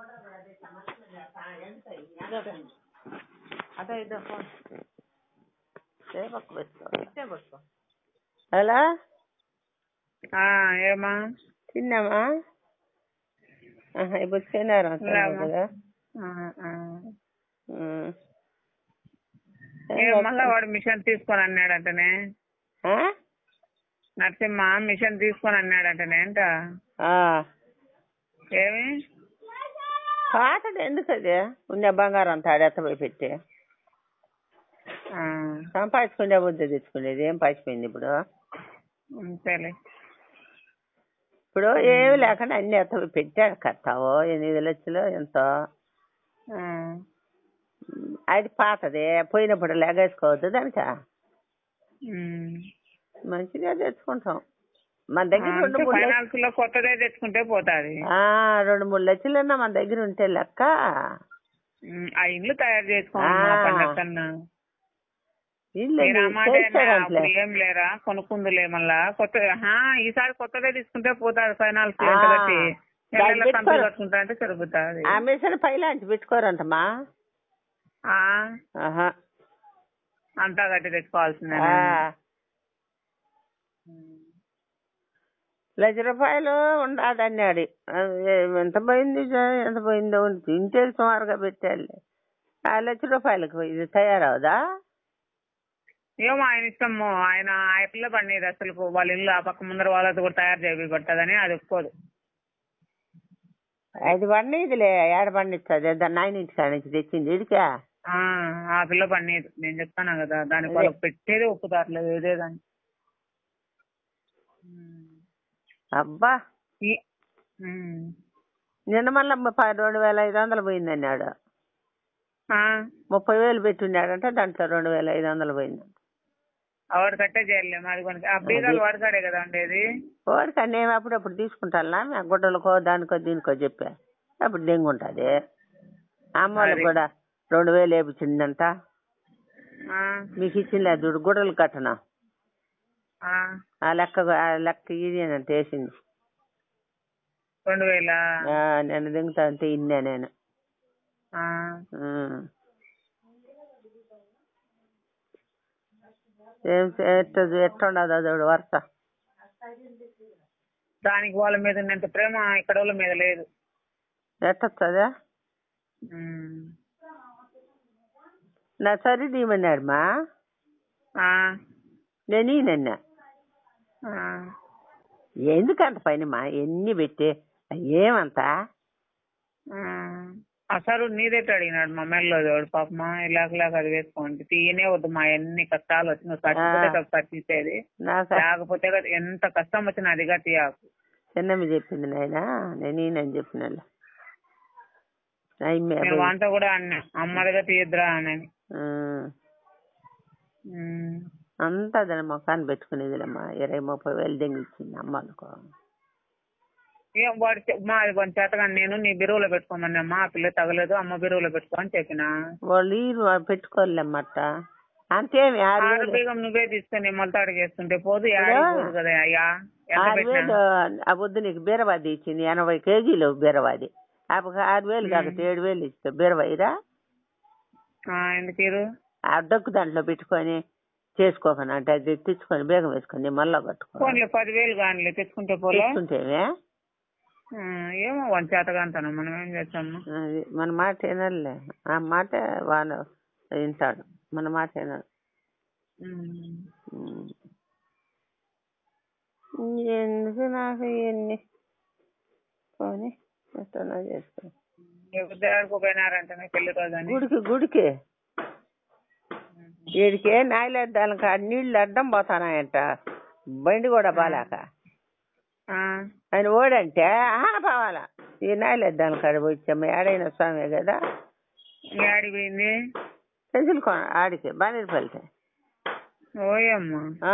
అదే ఇదో ఫోన్ సేపకు పెట్టుకో ఇట్టే పట్టుకో హలో ఆ, ఏమా తిన్నామా ఆహా, ఇప్పుడు తినారు లేమ్మా. కదా ఆ, ఆ. ఉమ్. ఏం మళ్ళా వాడు మిషన్ తీసుకొని అన్నాడంటనే ఆ? నరసింహ మిషన్ తీసుకొని అన్నాడంటనే అంట ఆ. ఏమి పాతది ఎందుకు అది ఉన్న బంగారం అంతా ఆడెత్తపోయి పెట్టి ఆ, సంపాదించుకునే బుద్ధి తెచ్చుకునేది ఏం పాసిపోయింది ఇప్పుడు అంతేలే ఇప్పుడు ఏమి లేకుండా అన్ని ఎత్తపోయి పెట్టాడు కట్టావు ఎనిమిది లక్షలు ఎంతో ఆ, ఉమ్, అది పాతది పోయినప్పుడు లెగేసుకోవద్దు దానికా ఉమ్. మంచిగా తెచ్చుకుంటాం మన దగ్గర రెండు అంతే మూడు లక్ష- ఫైనాన్స్ లో కొత్తదే తెచ్చుకుంటే పోతాది ఆ, రెండు మూడు లక్షలు ఉన్నా మన దగ్గర ఉంటే లెక్క ఉమ్, ఆ ఇల్లు తయారు చేసుకోమా ఆ. పండక్కన్నా ఇల్లు మీరు ఆ మాట చేస్తారంట్లే. అప్పుడు ఏం లేరా కొనుక్కుందులే మళ్ళా కొత్త ఆహా, ఈసారి కొత్తదే తీసుకుంటే పోతాది ఫైనాన్స్ ఆ. ఎంత కట్టి దాన్ని నెలలో కంపెనీ పెట్టుకోరు. కట్టుకుంటా అంటే సరిపోతాది ఆ మిషన్ పైలాంటి పెట్టుకోరంటమ్మా ఆ, ఆహా. అంతా కట్టి తెచ్చుకోవాల్సిందే ఆ. లక్ష రూపాయలు ఉండదన్నాడు ఎంత పోయింది జా- ఎంత పోయిందో ఇంటే సుమారుగా పెట్టాలి ఆ లక్ష రూపాయలకు ఇది తయారవుదా ఏమో ఆయన ఇష్టము ఆయన ఆ పిల్ల పండేది అసలు వాళ్ళ ఇల్లు ఆ పక్క ముందర వాళ్ళతో కూడా తయారు చేయ పడుతుందని అది ఒప్పుకోదు అది పండిదిలే ఏడ పండిస్తుంది దాన్ని నాయన ఇంటి కాడ నుంచి తెచ్చింది ఇడికా ఆ, ఆ పిల్ల పండేది నేను చెప్తాను కదా దానికి వాళ్ళకి పెట్టేది ఒప్పుతారులేదు ఏదే దాన్ని అబ్బా ఈ- ఉమ్. నిన్న మళ్ళీ ముప్పై రెండు వేల ఐదు వందలు పోయింది అన్నాడు ఆ, ముప్పై వేలు పెట్టున్నాడంటే దాంట్లో రెండు వేల ఐదు వందలు పోయింది ఆవిడ కట్టే చేయాలి మరి కొన్ని ఆ బీగాలు వాడతాడే కదా ఉండేది వాడికి నేను అప్పుడప్పుడు తీసుకుంటాను ఆ గుడ్డలకో దానికో దీనికో చెప్పా అప్పుడు దెంగు ఉంటుంది అమ్మోళ్ళకి అది. కూడా రెండు వేలు వేపించిందంట ఆ, మీకు ఇచ్చింది చూడు గుడ్డలు కట్టనా ఆ, ఆ లెక్క ఆ లెక్క ఇదేనంట వేసింది రెండు వేల ఆ, నేను దింగుతా అంటే ఇన్నా నేను ఆ, ఉమ్. ఏం ఎట్ట ఎట్టుండదో చూడు వరుస దానికి వాళ్ళ మీద ఉన్నంత ప్రేమ ఇక్కడ వాళ్ళ మీద లేదు ఎట్టొస్తుందా ఉమ్. నా సరి దీమన్నాడు మా ఆ, నేను ఈయనన్నా ఆ. ఎందుకంత పని మా ఎన్ని పెట్టి ఏమంతా ఆ, అసలు నీదైతే అడిగినాడు మా మెల్లో చూడు పాపమా ఇలాగ ఇలాగ అది వేసుకోండి తీయనే వద్దు మా ఎన్ని కష్టాలు వచ్చి నువ్వు చచ్చిపోతే ఆ. ఒకసారి తీసేది నాకు లేకపోతే కదా ఎంత కష్టం వచ్చినా అదిగా తీయకు చిన్నమ్మ చెప్పింది నాయన నేను ఈయనని చెప్పిన నేను వాంతో కూడా అన్నా అమ్మదిగా తీయద్దురా అని ఉమ్. అంతా దాని మొఖాన్ని పెట్టుకునేదిలేమ్మా ఇరవై ముప్పై వేలు దెంగిచ్చింది అమ్మలకు ఏం వాడు చె- మా వాడి చేతగా నేను నీ బిరువులో పెట్టుకోమన్నమ్మా ఆ పిల్ల తగలేదు అమ్మ బిరువులో పెట్టుకో అని చెప్పిన వాళ్ళు ఈరు పెట్టుకోలేమట్ట అంతేమి ఆరు ఆరు వేలు బీగం నువ్వే తీసుకొని మొలతాడు చేస్తుంటే పోదు ఇప్పుడు యాడికి పోదు కదా అయ్యా ఎంత ఆరు పెట్టినా వేలు ఆ పొద్దు నీకు బీరవాది ఇచ్చింది ఎనభై కేజీలు బీరవాది అప్పుడు ఆరు వేలు కాకపోతే ఏడు వేలు ఇస్తే బీరవాయిరా ఆ, ఎందుకు ఇరు? ఆ డొక్కు దాంట్లో పెట్టుకొని చేసుకోకనా అంటే అది తెచ్చుకొని బేగం వేసుకొని మళ్ళా కట్టుకో పోన్లే పదివేలు కానిలే తెచ్చుకుంటే పోలే తెచ్చుకుంటేనే ఆ, ఏమో వాని చేతగా అంటాను మనం ఏం చేస్తాము అది మన మాట వినాలే ఆ మాట వాడు వింటాడు మన మాట వినాడు ఉమ్. ఉమ్. ఎందుకు నాకు ఇవన్నీ పోనీ ఎట్టన్నా చేసుకో ఎవరి దగ్గరకు పోయినారంటే పెళ్లి రోజు అని గుడికి గుడికి వీడికి నాయలేద్దానికి ఆ నీళ్లు అడ్డం పోతానాయంట బండి కూడా బాలేక ఆ, ఆయన ఓడంటే ఆహా పోవాలా ఈ నాయలేద్దానికి ఆడ వచ్చాము ఏడైనా స్వామి కదా యాడికి పోయింది తెలుసుకో ఆడికి బానేపల్లికి ఓయమ్మా ఆ.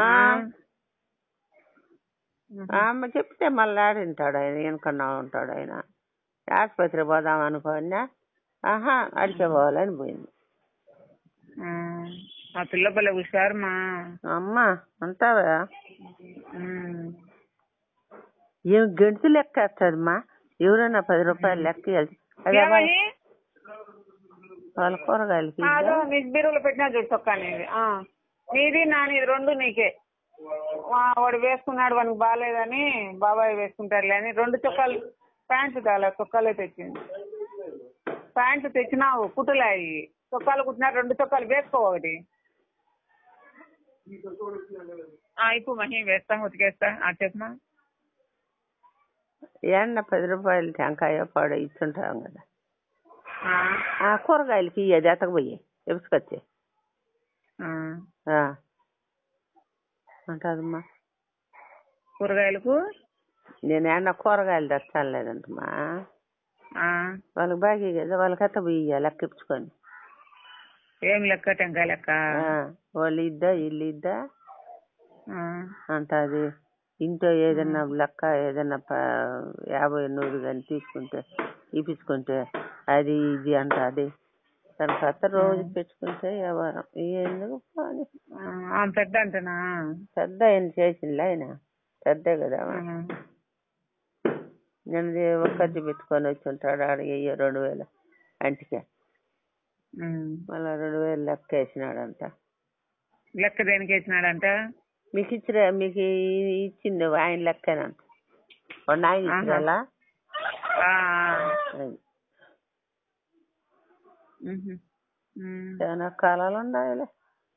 ఉహు. అమ్మ చెప్తే మళ్ళీ ఆడింటాడు ఆయన వెనకన్నా ఉంటాడు ఆయన ఆసుపత్రి పోదాం అనుకోన్నా ఆహా అడికే పోవాలని పోయింది ఆ, ఆ పిల్ల పిల్ల హుషారమ్మా అమ్మ అంటావా ఉమ్. ఏం గంటలు లెక్క వేస్తుందమ్మా ఎవరైనా పది రూపాయలు లెక్క ఇవ్వాలి అదే వాళ్ళ ఏమని వాళ్ళ కూరగాయలకి ఆ, అదో నీకు బీరువులో పెట్టినా చూడు చొక్కా నీది ఆ. నీది నా నీది రెండు నీకే ఆ, వాడు వేసుకున్నాడు వానికి బాగాలేదని బాబాయ్ వేసుకుంటారులే అని రెండు చొక్కాలు ప్యాంటు తాలే చొక్కాలే తెచ్చింది ప్యాంటు తెచ్చినావు కుట్టులాయి చొక్కాలు కుట్టినా రెండు చొక్కాలు వేసుకో ఒకటి ఆ, ఇప్పుడు మహి వేస్తా ఉతికేస్తా ఆ చెప్పమా ఎండ పది రూపాయలు టెంకాయ పాడు ఇచ్చుంటాం కదా ఆ, ఆ కూరగాయలకి అది ఎతకపోయి ఎప్పుసుకొచ్చి ఆ. ఉంటుందమ్మా కూరగాయలకు నేను ఏమన్నా కూరగాయలు తెచ్చాను లేదంటమ్మా ఆ, వాళ్ళకి బాకీ కదా వాళ్ళకి ఎత్తపోయి లెక్క ఇప్పుకొని ఏం లెక్క టెంకాయ లెక్క వాళ్ళు ఇద్దా ఇల్లు ఇద్దా ఆ, అంటది ఇంట్లో ఏదన్నా లెక్క ఏదన్నా ప- యాభై నూరు కానీ తీసుకుంటే ఇప్పించుకుంటే అది ఇది అంటది దాని కథ రోజు పెట్టుకుంటే వ్యవహారం ఎందుకు పోనీ. ఆ, ఆ, పెద్ద అంటనా పెద్ద ఆయన చేసింది ఆయన పెద్దే కదా ఆ, నేను ఒక్కటి పెట్టుకొని వచ్చి ఉంటాడు ఆడ వెయ్యి రెండు వేలు అంటికే ఉమ్. మళ్ళా రెండు వేలు లెక్క వేసినాడంట లెక్క దేనికి వేసినాడంట మీకు ఇచ్చిన మీకు ఈ- ఇచ్చింది ఆయన లెక్కనంట వాడు ఆయన ఆహా. ఇచ్చినలా ఆ, అది. ఉహు. ఉమ్. చాలా కాలాలు ఉండాలి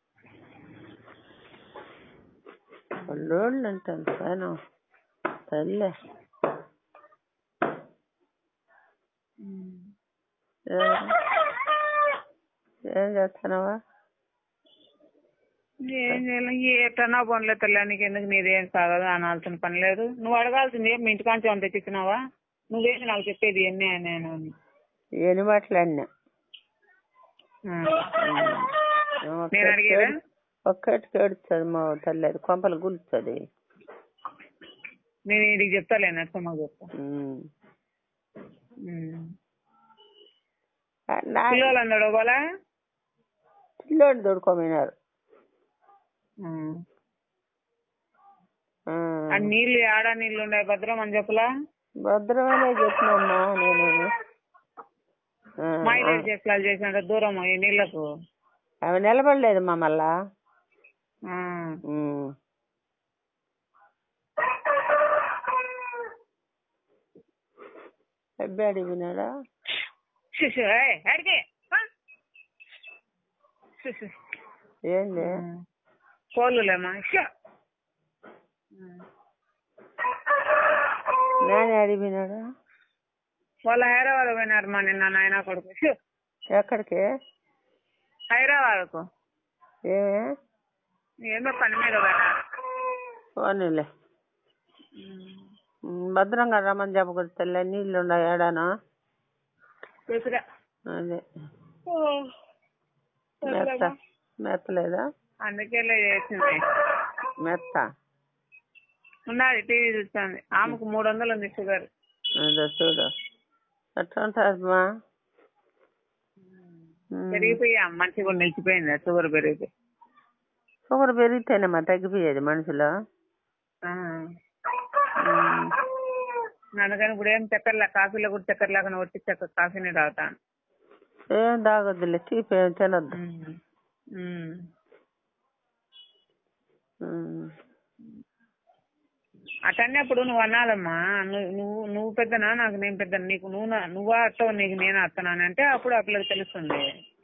ఒళ్ళోళ్ళు ఉంటుంది పైన తల్లే ఉమ్. ఏ- ఏం చేస్తున్నావా ఏం చేయాలి ఎట్టన్నా పనులే తెల్ల నీకు ఎందుకు నీదేం సాగదు అనాల్సిన పని లేదు నువ్వు అడగాల్సింది ఏం మీ ఇంటికాంచి ఏమైనా తెచ్చిచ్చినావా నువ్వేసి నాకు చెప్పేది ఎన్ని నేను అని. ఎన్ని మాట్లాడినా ఆ. నేను అడిగేదా ఒక్కటికి ఏడుస్తుంది మా తల్లి అది కొంపలు గులుస్తుంది నేను ఇది చెప్తాలే నరసమ్మకు చెప్తా ఉమ్. ఉమ్. ఆ, నా పిల్లలు అందడు ఒకవేళ పిల్లోడు దొడుకోమన్నారు ఆ నీళ్ళు ఆడ నీళ్ళు ఉండే భద్రం అని చెప్పలా భద్రమనే చెప్పినమ్మా నేను ఆ, మైలేజ్ చెట్లాలు చేసినట్టు దూరం ఈ నీళ్లకు అవి నిలబడలేదమ్మా మళ్ళా ఆ. ఉమ్. అబ్బాడి వినాడా శిశు ఏయ్, ఆడికి ఆ. శిశు ఏంది కోళ్ళులేమ్మా షో. నాని అడిగినాడా వాళ్ళ హైదరాబాద్ పోయినారు మా నిన్న నాయన కొడుకు షో. ఎక్కడికి హైదరాబాద్కు ఏమే ఏందో పని మీద పోయినారు పోనీలే ఉమ్, భద్రంగా రమ్మని చెప్పకూడదు తల్లి నీళ్ళు ఉన్నాయి ఏడానా చూసిరా అదే మెత్త మెత్తలేదా అందుకేలే చేసింది మెత్త ఉన్నది టీవీ చూస్తుంది ఆమెకు మూడు వందలు ఉంది షుగర్ అదే చూడు ఎట్లా ఉంటుందమ్మా పెరిగిపోయి ఆ మంచిగా కూడా నిలిచిపోయింది షుగర్ పెరిగిపోయి షుగర్ పెరిగితేనేమ్మా తగ్గిపోయేది మనుషులు ఆ. ఉమ్, అందుకని ఇప్పుడు ఏం చక్కెరలే కాఫీలో కూడా చక్కెర లేకుండా వచ్చి చక్కెర కాఫీనే తాగుతాను ఏం తాగొద్దులే తీపి ఏం తినొద్దు ఉమ్. ఉమ్. అటన్నప్పుడు నువ్వు అనాలమ్మా నువ్వు నువ్వు నువ్వు పెద్దనా నాకు నేను పెద్దనా నీకు నువ్వు నా- నువ్వా అత్తవు నీకు నేను అత్తనాను అంటే అప్పుడు ఆ పిల్లకి తెలుస్తుంది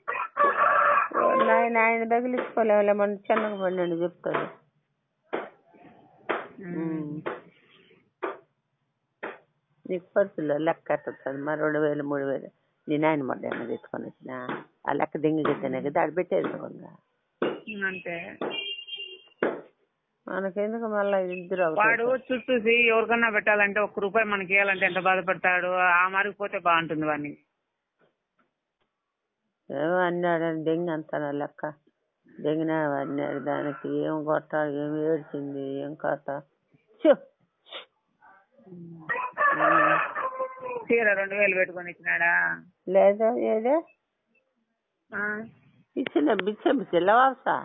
నాయన ఆయన తగిలించుకోలేములే మన చిన్నగా పడినండి చెప్తాడు ఉమ్. నీకు పర్సులో లెక్క ఎట్టొస్తుంది మరి రెండు వేలు మూడు వేలు నీ నాయన మొన్న తెచ్చుకొని వచ్చిన ఆ లెక్క దింగితేనే కదా ఆడ పెట్టేది ఇంకా అంతే మనకెందుకు మళ్ళీ ఇద్దరు ఒకటే. వాడు చుట్టూసి ఎవరికన్నా పెట్టాలంటే ఒక్క రూపాయి మనకి ఇవ్వాలంటే ఎంత బాధపడతాడు ఆ మారికి పోతే బాగుంటుంది వాడిని ఏమో అన్నాడని దెంగి అంతాను లెక్క దెంగిన అన్నాడు దానికి ఏం కొట్టాలి ఏం ఏడ్చింది ఏం కథ ఛు! ఉమ్. చీర రెండు వేలు పెట్టుకొని ఇచ్చినాడా లేదా ఏదే ఆ, ఇచ్చిన బిచ్చ పిల్లవాస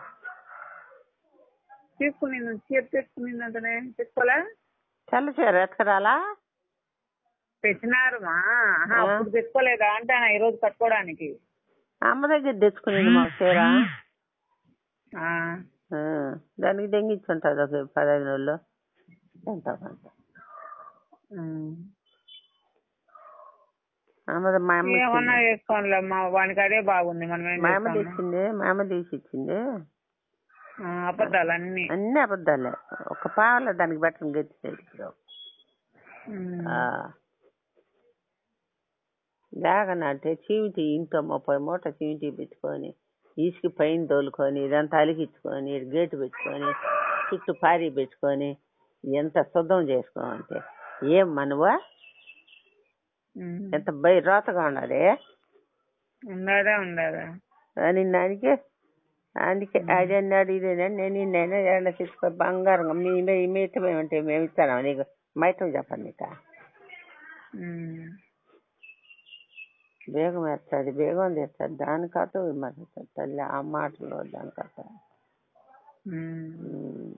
తీసుకుని చీర తీసుకునిందంటనే తీసుకోలే తెల్ల చీర ఎత్తుకురాలా తెచ్చినారు మా ఆహా, ఆ. అప్పుడు తెచ్చుకోలేదా అంటే ఈ రోజు కట్టుకోవడానికి అమ్మ దగ్గర తెచ్చుకునేది మాకు చీర ఆ, ఆ, దానికి దెంగిచ్చుంటుంది ఒక పదహైదు రోజులు ఎంత కొంత ఉమ్. అమ్మది మా అమ్మ ఏమన్నా ఇచ్చింది. చేసుకోనిలేమ్మా వానికి అదే బాగుంది మనం ఏం మా అమ్మ చేస్తాము తెచ్చింది మా అమ్మ తీసి ఇచ్చింది ఆ, అబద్ధాలు అన్ని అన్ని అబద్ధాలే ఒక పావల దానికి బట్టలు గట్టి ఉమ్. లేకనంటే చీమిటి ఇంట్లో ముప్పై మూట చీమిటి పెట్టుకొని ఇసుక పైన తోలుకొని ఇదంతా అలికించుకొని ఈడ గేటు పెట్టుకొని చుట్టూ పారి పెట్టుకొని ఎంత శుద్ధం చేసుకోమంటే ఏం మనవా ఉమ్. ఎంత బై రోతగా ఉన్నది ఉండదా ఉండదా అని దానికి అందుకే అది అన్నాడు ఇది అన్నాడు నేను నిన్న ఏళ్ళ తీసుకో బంగారం మీ మీ మీటం ఏమంటే మేము ఇస్తాను నీకు మైతం చెప్పండి నీకు ఉమ్. బేగం వేస్తుంది బేగం తెస్తుంది దానికట్ట విమర్శిస్తుంది తల్లి ఆ మాటలు దానికట్ట ఉమ్. ఉమ్.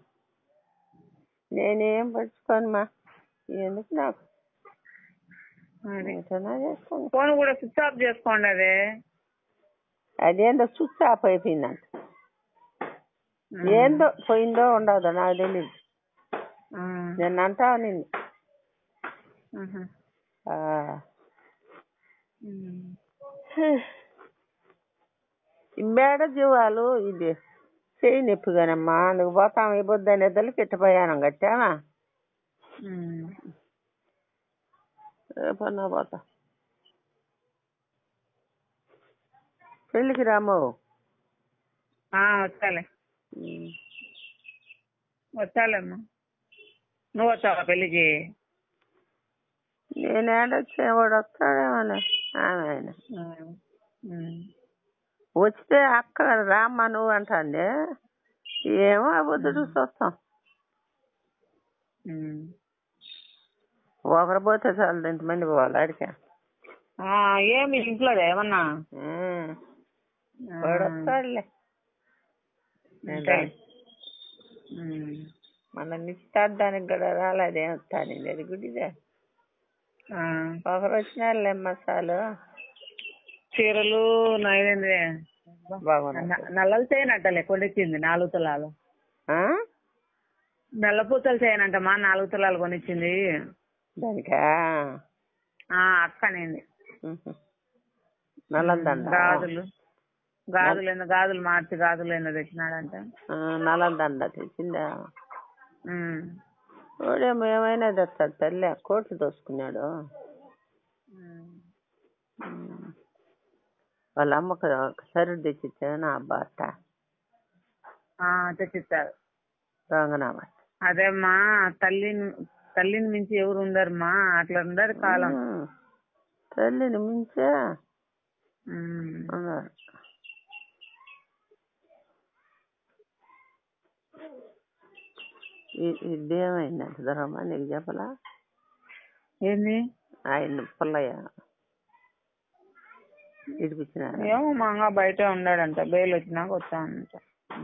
నేనేం పట్టుకోను మా ఎందుకు నాకు అది. ఎటన్నా చేసుకోను ఫోన్ కూడా స్విచ్ ఆఫ్ చేసుకోండి అదే అదేందో స్విచ్ ఆఫ్ అయిపోయిందంట ఉమ్. ఏందో పోయిందో ఉండదో నాకు తెలియదు ఉమ్. నేను అంటావు నిన్ను ఉహు. ఆ. ఉమ్. ఈ మేడ జీవాలు ఇది చేయి నొప్పిగానమ్మా నువ్వు పోతాం ఈ పొద్దు నిద్రలు కిట్టపోయాను కట్టావా ఉమ్. రేపన్నా పోతా పెళ్ళికి రాము ఆ, వచ్చాలే వచ్చాలేమ్మా నువ్వు వచ్చావా పెళ్ళికి నేను ఏడొచ్చే వాడు వస్తాడేమోలే ఆమె ఆయన ఉమ్. ఉమ్. వస్తే అక్క రామ్మా నువ్వు అంటాంది ఏమో ఆ బుద్ధుడు చూస్తాం ఉమ్. ఒకరు పోతే చాలు ఎంతమంది పోవాలి అడిగా ఆ, ఏమి ఇంట్లోదే ఏమన్నా వాడు వస్తాడులే నేను అంతే. రాను. ఉమ్. మన నిశ్చితార్థానికి కూడా రాలేదే వస్తాను అది గుడిదే ఆ, ఒకరు వచ్చినారులే మసాలు చీరలు నైవేంద్రే బాగున్నాయి నల్లలు చేయనట్టలే కొనిచ్చింది నాలుగు తులాలు ఆ? నల్ల పూతలు చేయనంటమ్మా నాలుగు తులాలు కొనిచ్చింది దానికా ఆ అక్కనేంది ఉహు. నల్లందండ గాజులు గాజులు ఏందో గాజులు మార్చి గాజులు ఏందో తెచ్చినాడంట ఆ, నల్లందండ తెచ్చిందా ఉమ్. వాడేమో ఏమైనా తెస్తాడు తల్లి కోట్లు దోసుకున్నాడు ఉమ్. ఉమ్. వాళ్ళ అమ్మకు ఒక సరుడు తెచ్చిచ్చాను నా బట్ట ఆ, తెచ్చిస్తారు రంగనామ అదేమ్మా తల్లిని తల్లిని మించి ఎవరు ఉండరమ్మా అట్లా ఉండరు కాలం తల్లిని మించే ఉమ్. ఉన్నారు ఇ- ఇదేమైందంట ధరమ్మా నీకు చెప్పలా ఏంది ఆయన పుల్లయ్య ఇడిపించిన ఏమో మంగా బయట ఉన్నాడంట బెయిల్ వచ్చినాక వచ్చానంట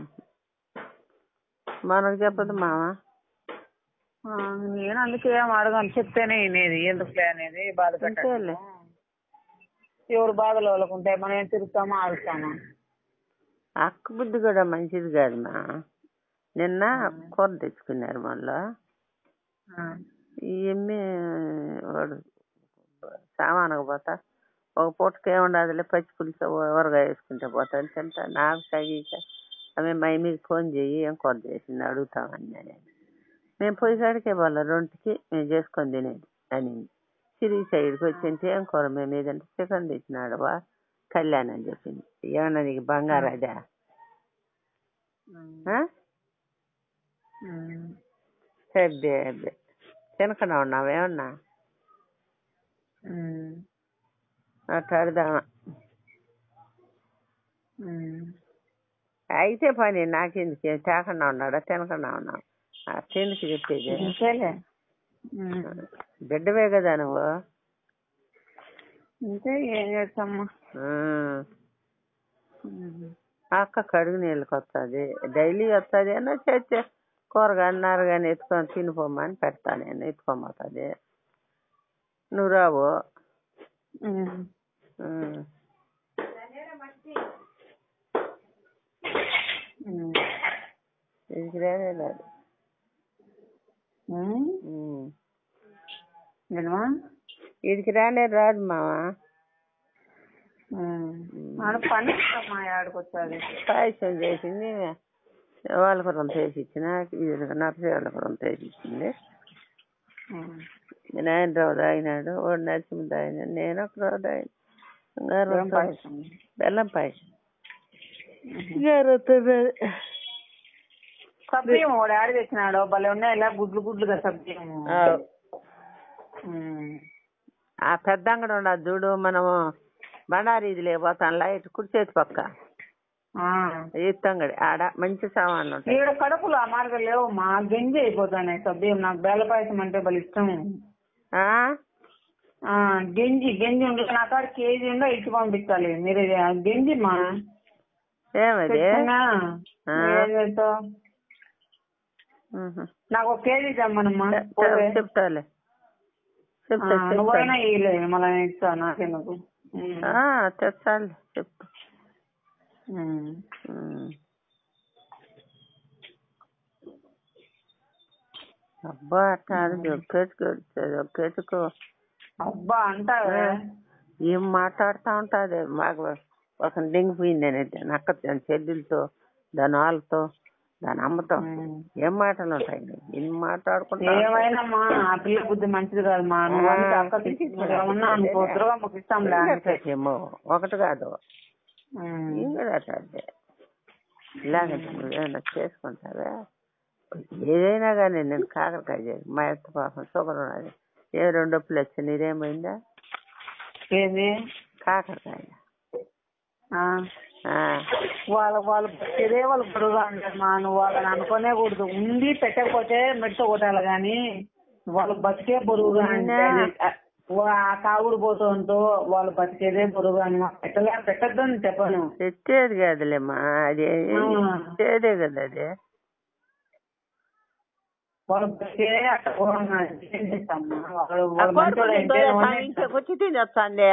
మనకు చెప్పదు మామ ఆ, నేను అందుకే ఏం అడగాను చెప్తేనే వినేది ఎందుకులే అనేది బాధ పెట్టాలి అంతేలే ఎవరు బాధలు వాళ్ళకు ఉంటాయి మనం ఏం తిరుగుతామా ఆడుతామా అక్క బుద్ధి కూడా మంచిది కాదు మా నిన్న కూర తెచ్చుకున్నారు మళ్ళా ఆ. ఈ ఎమ్మి వాడు సామానుకు పోతా ఒక పూటకి ఏముండదులే పచ్చి పులుసు ఊరగాయ వేసుకుంటే పోతాను తింటా నాకు తగిక ఆమె మా మీకు ఫోన్ చేయి ఏం కూర చేసింది అడుగుతామని నేను మేము పోయి కాడికే పోలే రెండుకి మేము చేసుకొని తినేది అని సిరిగి సైడ్కి వచ్చింటే ఏం కూర మేము ఏదంటే చికెన్ తెచ్చినాడు వా కళ్యాణ్ అని చెప్పింది ఏమన్నా నీకు బంగారు అదే ఆ? ఉమ్. అబ్బే అబ్బే తినకుండా ఉన్నావేమన్నా ఉమ్. అట్లా అడదామా ఉమ్. అయితే పని నాకెందుకు తేకుండా ఉన్నాడా తినకుండా ఉన్నావు ఆ తిండికి చెప్పేది అంతేలే ఉమ్. బిడ్డవే కదా నువ్వు అంతే ఏం చేస్తామ్మా ఆ. ఉమ్. అక్క కడుగు నీళ్ళకి వస్తుంది డైలీ వస్తుంది అన్న చేస్తే కూరగా అన్నారు కానీ ఎత్తుకొని తినిపోమని పెడతా నేను ఎత్తుకోమవుతుంది నువ్వు రావు ఉమ్. ఉమ్. ఉమ్. ఇది రానే రాదు ఉమ్. ఉమ్. ఏంటమ్మా? వీడికి రానే రాదు మామ ఉమ్. ఆడ పని అమ్మా ఆడికొచ్చాది పాయసం చేసింది వాళ్ళకి రొంత వేసి ఇచ్చిన ఇది నర్సరీ వాళ్ళకి రొంత వేసి ఇచ్చింది నాయనరావు తాగినాడు వాడు నరసింహ తాగినాడు నేను ఒక రోజు తాగిన ఇంకా ఏం రొంత పాయసం బెల్లం పాయసం ఇంకా రొంత ఉన్నది. సబ్జీయం వాడు ఆడి తెచ్చినాడు భలే ఉన్నాయి ఇలా గుడ్లు గుడ్లుగా సబ్జీయం ఆ, ఉమ్. ఆ పెద్ద అంగడి ఉండదు చూడు మనము బండారి ఇది లేకపోతాం లైట్ కుడి చేతి పక్క ఆ. ఈత్ అంగడి ఆడ మంచి సామాన్లు ఉంటాయి ఈడ కడుపులు ఆ మార్గం లేవు మా గంజి అయిపోతున్నాయి సబ్జీయం నాకు బేల పాయసం అంటే భలే ఇష్టం ఆ? ఆ గంజి గంజి ఉండదు నా కాడ కేజీ ఉందో ఇచ్చి పంపించాలి మీరు ఇది ఆ గంజి మా ఏమది తెచ్చుకున్నా ఆ. ఏం చేస్తావ్? ఉహు. నాకు ఒక కేజీ తెమ్మనమ్మా చె- పోతే. చె- చెప్తాలే ఆ, చెప్తా నువ్వైనా చెప్తా ఇయ్యలే మళ్ళీ నేను ఇస్తా నాకెందుకు ఉమ్. ఆ, తెచ్చాలి చెప్పు ఉమ్. ఉమ్. అబ్బా అట్లా ఒక్కేసుకు ఒక్కేసుకు అబ్బా అంటావే ఏం మాట్లాడుతా ఉంటది మాకు ఒక దింగిపోయింది అనేది నక్క దాని చెల్లెలతో దాని వాళ్ళతో దాని అమ్మతో ఉమ్. ఏం మాటలు ఉంటాయి ఎన్ని మాట్లాడుకుంటా ఏమైనా మా ఆ పిల్ల బుద్ధి మంచిది కాదు మా నువ్వు అంటే అక్క ఏమన్నా అనుకో దుర్గమ్మకి ఇస్తాంలే అంటే ఏమో ఒకటి కాదు ఉమ్. ఏం కూడా అట్టే ఇలాగంటే నువ్వేమన్నా చేసుకుంటావా ఏదైనా కానీ నేను కాకరకాయ చేసి మా యొక్క పాపం షుగర్ ఉన్నది ఏ రెండు డబ్బులు వచ్చి నీదేమైందా ఏది కాకరకాయ ఆ. ఆ, వాళ్ళ వాళ్ళు బతికేదే వాళ్ళు బరువుగా ఉంటారు మా నువ్వు వాళ్ళని అనుకోనే కూడదు ఉండి పెట్టకపోతే మెట్ట కొట్టాలి కానీ వాళ్ళు బతికే బరువుగా అంటే అది, ఆ, వా- ఆ తాగుడు పోతుంటో వాళ్ళు బతికేదే బరువుగా అని మాకు పెట్టలే పెట్టద్దు అని చెప్పను తెచ్చేది కాదులేమ్మా అది ఆ. తెచ్చేదే కదా అది వాళ్ళు బతికేదే అట్ట ఘోరంగా ఏం చేస్తామ్మా వాళ్ళు ఆ వాళ్ళు మంచోళ్ళు కొడుకుని అయితే తోలే వదిలేస్తారు. ఇంటికి వచ్చి తినొస్తాండి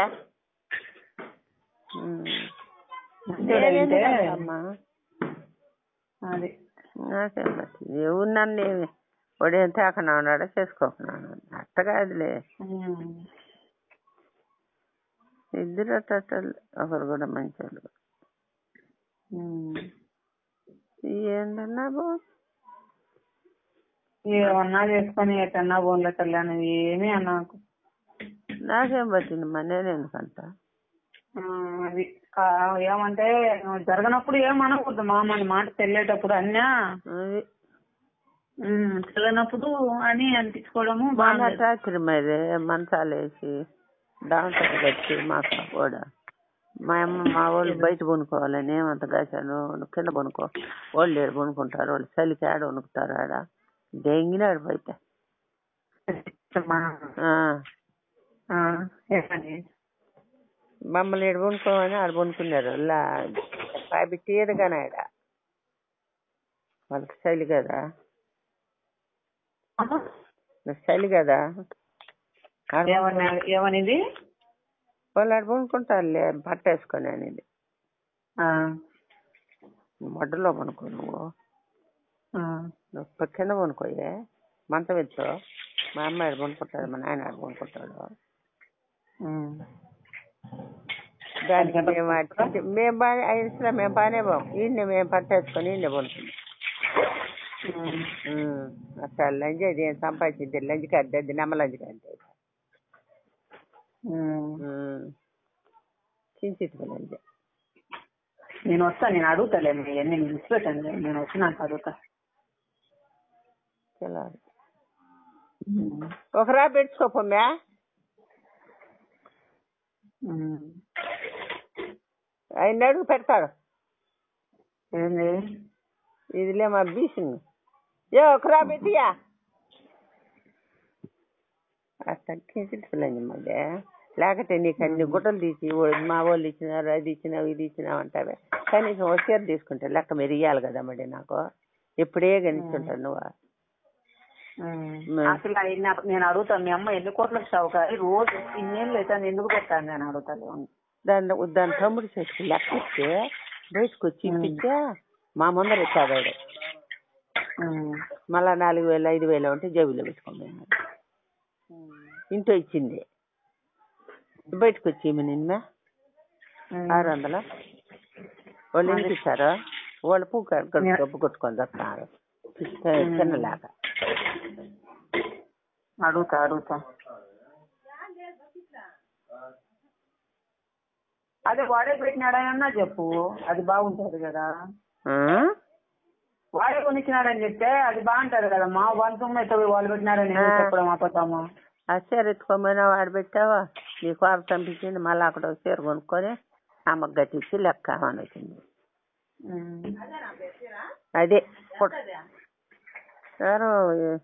మంచోళ్ళు అయితే అమ్మా అది నాకేం పట్టింది ఎవరు నన్ను ఏమి వాడు ఏం తేకుండా ఉన్నాడో చేసుకోకున్నాను అట్ట కాదులే ఉమ్. ఇద్దరు అట్టలు ఒకరు కూడా మంచోళ్ళు ఉమ్. ఏంటన్నా బాబు ఏమన్నా చేసుకొని ఎట్టన్నా బోన్లో తల్లి అనేది ఏమీ అన్నాకు నాకేం పట్టింది మా నేను ఎందుకంట ఆ, అది కా- ఏమంటే జరగనప్పుడు ఏమనకూడదు మామ అని మాట తెల్లేటప్పుడు అన్నా అది ఉమ్, తెలియనప్పుడు అని అనిపించుకోవడము మొన్న బాగుంది రాత్రి మరి మంచాలు వేసి దాంట్లో కట్టి మాకు కూడా మా అమ్మ మా వాళ్ళు బయట కొనుక్కోవాలని ఏమంత కాశాను నువ్వు కింద కొనుక్కో వాళ్ళు ఏడు కొనుక్కుంటారు వాళ్ళు చలికి ఆడ వణుకుతారు ఆడ దెంగినాడు బయట ఆ. ఆ, ఏమని? మమ్మల్ని ఏడు కొనుక్కోమని ఆడ కొనుక్కున్నారు లా అవి తీరగానే ఆడ వాళ్ళకి చలి కదా అమ్మ, చలి కదా ఆడ ఏమని ఏమనిది వాళ్ళు ఆడ కొనుక్కుంటారులే బట్ట వేసుకొని అనేది ఆ, మడ్డలో కొనుక్కో నువ్వు ఆ, నువ్వు కింద కొనుక్కోయే మంచం ఎత్తు మా అమ్మ ఆడ కొనుక్కుంటాడు మా నాయన ఆడ కొనుక్కుంటాడు ఉమ్. దానికి మేము అటు- మేము బాగా అయినా మేము బాగానే పోం ఈయన మేము పట్టేసుకొని ఈయన కొనుక్కుంటాం ఉమ్. అసలు లంచ్ అది ఏం సంపాదించింది లంచ్ కద్ది నమ్మ లంచ్ కద్ది ఉమ్. చించిత్తుకు లంచ్ నేను వస్తా నేను అడుగుతాలే ఇవన్నీ నేను ఇచ్చిపెట్టండి నేను వచ్చినాక అడుగుతా తెల్లారి ఉమ్. ఒక రా పెట్టుకోపమ్మే ఉమ్. ఆయన అడుగు పెడతాడు ఏంది ఇదిలే మా బీసింగ్ ఏ ఒక రా పెట్టియా అట్లా చించిత్తుకు లంచ్ మళ్ళీ లేకపోతే నీకు అన్ని గుట్టలు తీసి ఓ- మా వాళ్ళు ఇచ్చినారు అది ఇచ్చినావు ఇది ఇచ్చినావు అంటావే కనీసం ఒక చీర తీసుకుంటే లెక్క మీరు ఇయ్యాలి కదా మరి నాకు ఎప్పుడే కనిస్తుంటాను నువ్వు మే- అసలు ఆయన నేను అడుగుతాను మీ అమ్మ ఎన్ని కోట్లకు షావుకారి రోజు ఇన్నేళ్ళు అయితే ఎందుకు పెట్టాను నేను అడుగుతాను దాని దాని తమ్ముడు చేతికి లెక్క ఇస్తే బయటకు వచ్చి ఇప్పించా మా ముందర ఇచ్చాడు మళ్ళా నాలుగు వేలు ఐదు వేలు ఉంటే జేబులో పెట్టుకున్నాను ఇంట్లో ఇచ్చింది బయటకు వచ్చి ఇమ్మని నిన్న ఆరు వందలు వాళ్ళు ఎందుకు ఇచ్చారు వాళ్ళు పూ గబ్బు కొట్టుకొని వస్తున్నారు చిన్నలాగ అడుగుతా అడుగుతా అదే వాడే పెట్టినాడని చెప్పు అది బాగుంటది కదా వాడే కొనిచ్చినాడని చెప్తే అది బాగుంటది కదమ్మా వాళ్ళ సొమ్ము ఎత్త వాళ్ళు పెట్టినారని ఎందుకు ఆ. చెప్పడం అబద్ధమా ఆ చీర ఎత్తుకోమని వాడు పెట్టావా నీ కోప చంపించింది మళ్ళీ అక్కడ ఒక చీర కొనుక్కొని అమ్మకు గట్టించి లెక్క అని వచ్చింది అదే పుట్- ఎవరో ఈ-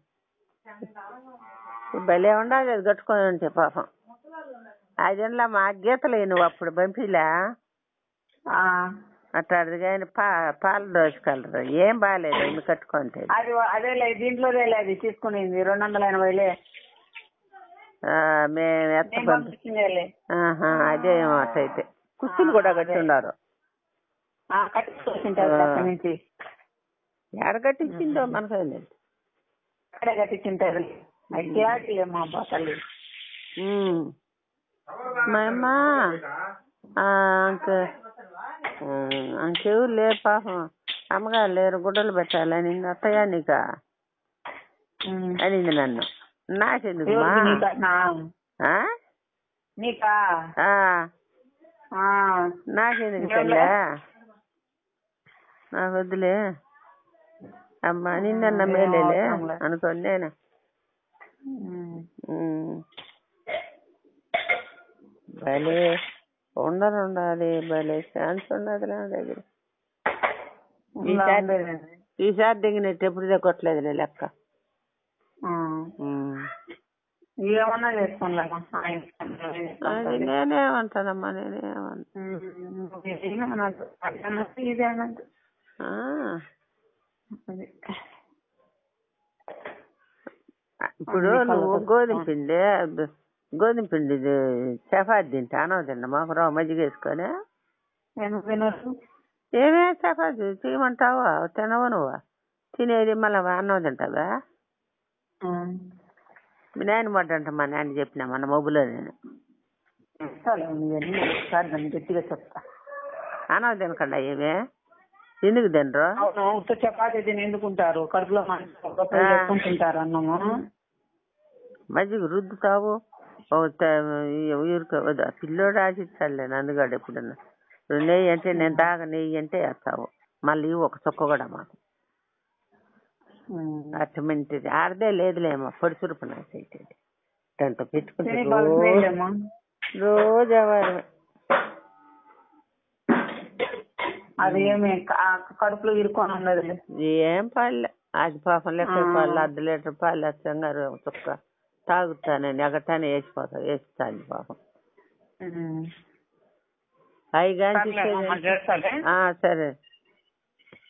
ఈ భలే ఉండాలి అది కట్టుకొని ఉంటే పాపం అదిలా మా గీతలు నువ్వు అప్పుడు పంపిలా అట్టాడిది కానీ పా పాలు దోచుకెళ్ళరు ఏం బాగాలేదు ఇన్ని కట్టుకుంటే అది అదేలే దీంట్లోదే అది తీసుకునింది రెండు వందల ఎనభైలే ఆ, మేము నేను ఎత్త పంపి పంపించిందేలే ఆహా, అదే అట్టయితే కుర్చీలు కూడా కట్టి ఉన్నారు ఆ, కట్టించుకుంటారు అక్కడి నుంచి ఎక్కడ కట్టించిందో మనకేం లేదు అక్కడే కట్టించుంటారు క్లారిటీ అమ్మా అబ్బా తల్లి ఉమ్. మా అమ్మ ఆ, అంక అంకెవరు లేరు పాపం అమ్మగారు లేరు గుడ్డలు పెట్టాలని అత్తయ్య నీకా ఉమ్. అనింది నన్ను నాకెందుకు ఎవరికి నీకా? నా. ఆ? నీకా ఆ, ఆ. నాకెందుకు ఇంకేం తల్లి నాకు వద్దులే అమ్మ నిన్న మేలేలే అవసరం లే. అనుకోండి నేను ఉమ్. ఉమ్. భలే ఉండరు ఉండాలి భలే ఛాన్స్ ఉండదు నా దగ్గర ఇలా ఈసారి- ఉండేదండి. ఈసారి దిగినట్టు ఎప్పుడు కొట్టలేదులే లెక్క ఆ. ఉమ్. ఏమన్నా చేసుకోలేమా ఆయన అది నేనేమంటానమ్మా నేనేమంటా ఉమ్. ఏమనద్దు. అదనద్దు, ఇది అనద్దు. ఆ, అది. ఇప్పుడు నువ్వు గోధుమ పిండి గోధుమ పిండి ఇది చపాతి తింటా అనవు తిన్నా మాకు రావు మజ్జిగ వేసుకొని ఎందుకు తినొద్దు? ఏమే చపాతి చేయమంటావా తినవు నువ్వు తినేది మళ్ళీ అన్నం తింటావా ఉమ్. మీ నాయన పడ్డంట మా నాయన చెప్పిన మన మొబులో నేను సరే ఇవన్నీ ఒకసారి దాన్ని గట్టిగా చెప్తా అన్నం తినకుండా ఏమే ఎందుకు తినరు అవును ఉత్త చపాతీ తిని ఎందుకుంటారు కడుపులో మంట ఆ. చేసుకుంటుంటారు అన్నము మజ్జిగ రుద్దుతావు ఓ త- ఈ ఊరికే వద్దు. ఆ పిల్లోడు ఆశించాలే నందుగాడు ఎప్పుడన్నా ఇప్పుడు నెయ్యి అంటే నేను తాగ నెయ్యి అంటే వేస్తావు మళ్ళీ ఒక చుక్క కూడా మాకు ఉమ్. అట్టమంటే ఆడదే లేదులేమో పొడి చురుపు నాకైతే దాంతో పెట్టుకుంటే తిని రోజు బాగుంటుందేమో. రోజు అవ్వాలి అది ఏమి క- కడుపులో ఇరుకొని ఉండదు ఏం పాలే అది పాపం లెక్క ఆ. పాలు అర్ధ లీటర్ పాలు వేస్తాను చుక్క తాగుతానని ఎగటానే వేసిపోతా వేస్తాను పాపం అవి కానీ సర్లే అమ్మ, చేస్తాలే సరే